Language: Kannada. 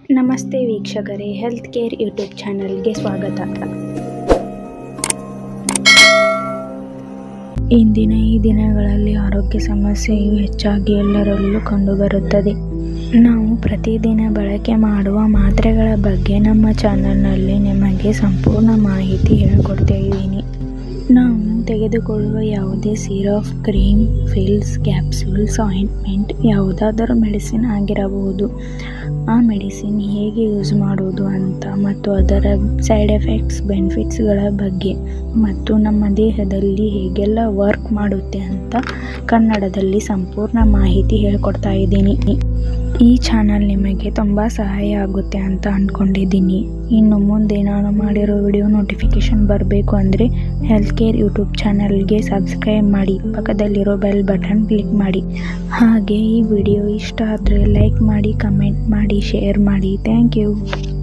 ನಮಸ್ತೆ ವೀಕ್ಷಕರೇ ಹೆಲ್ತ್ ಕೇರ್ ಯೂಟ್ಯೂಬ್ ಚಾನಲ್ಗೆ ಸ್ವಾಗತ ಇಂದಿನ ಈ ದಿನಗಳಲ್ಲಿ ಆರೋಗ್ಯ ಸಮಸ್ಯೆಯು ಹೆಚ್ಚಾಗಿ ಎಲ್ಲರಲ್ಲೂ ಕಂಡುಬರುತ್ತದೆ ನಾವು ಪ್ರತಿದಿನ ಬಳಕೆ ಮಾಡುವ ಮಾತ್ರೆಗಳ ಬಗ್ಗೆ ನಮ್ಮ ಚಾನಲ್ನಲ್ಲಿ ನಿಮಗೆ ಸಂಪೂರ್ಣ ಮಾಹಿತಿ ಹೇಳಿಕೊಡ್ತಾ ಇದ್ದೀನಿ ನಾವು ತೆಗೆದುಕೊಳ್ಳುವ ಯಾವುದೇ syrup cream pills capsules ointment ಯಾವುದಾದರೂ ಮೆಡಿಸಿನ್ ಆಗಿರಬಹುದು ಆ ಮೆಡಿಸಿನ್ ಹೇಗೆ ಯೂಸ್ ಮಾಡೋದು ಅಂತ ಮತ್ತು ಅದರ ಸೈಡ್ ಎಫೆಕ್ಟ್ಸ್ ಬೆನಿಫಿಟ್ಸ್ಗಳ ಬಗ್ಗೆ ಮತ್ತು ನಮ್ಮ ದೇಹದಲ್ಲಿ ಹೇಗೆಲ್ಲ ವರ್ಕ್ ಮಾಡುತ್ತೆ ಅಂತ ಕನ್ನಡದಲ್ಲಿ ಸಂಪೂರ್ಣ ಮಾಹಿತಿ ಹೇಳ್ಕೊಡ್ತಾ ಇದ್ದೀನಿ ಈ ಚಾನಲ್ ನಿಮಗೆ ತುಂಬ ಸಹಾಯ ಆಗುತ್ತೆ ಅಂತ ಅಂದ್ಕೊಂಡಿದ್ದೀನಿ ಇನ್ನು ಮುಂದೆ ನಾನು ಮಾಡಿರೋ ವಿಡಿಯೋ ನೋಟಿಫಿಕೇಷನ್ ಬರಬೇಕು ಅಂದರೆ ಹೆಲ್ತ್ ಕೇರ್ ಯೂಟ್ಯೂಬ್ ಚಾನಲ್ಗೆ ಸಬ್ಸ್ಕ್ರೈಬ್ ಮಾಡಿ ಪಕ್ಕದಲ್ಲಿರೋ ಬೆಲ್ ಬಟನ್ ಕ್ಲಿಕ್ ಮಾಡಿ ಹಾಗೆ ಈ ವಿಡಿಯೋ ಇಷ್ಟ ಆದರೆ ಲೈಕ್ ಮಾಡಿ ಕಮೆಂಟ್ ಮಾಡಿ ಶೇರ್ ಮಾಡಿ ಥ್ಯಾಂಕ್ ಯು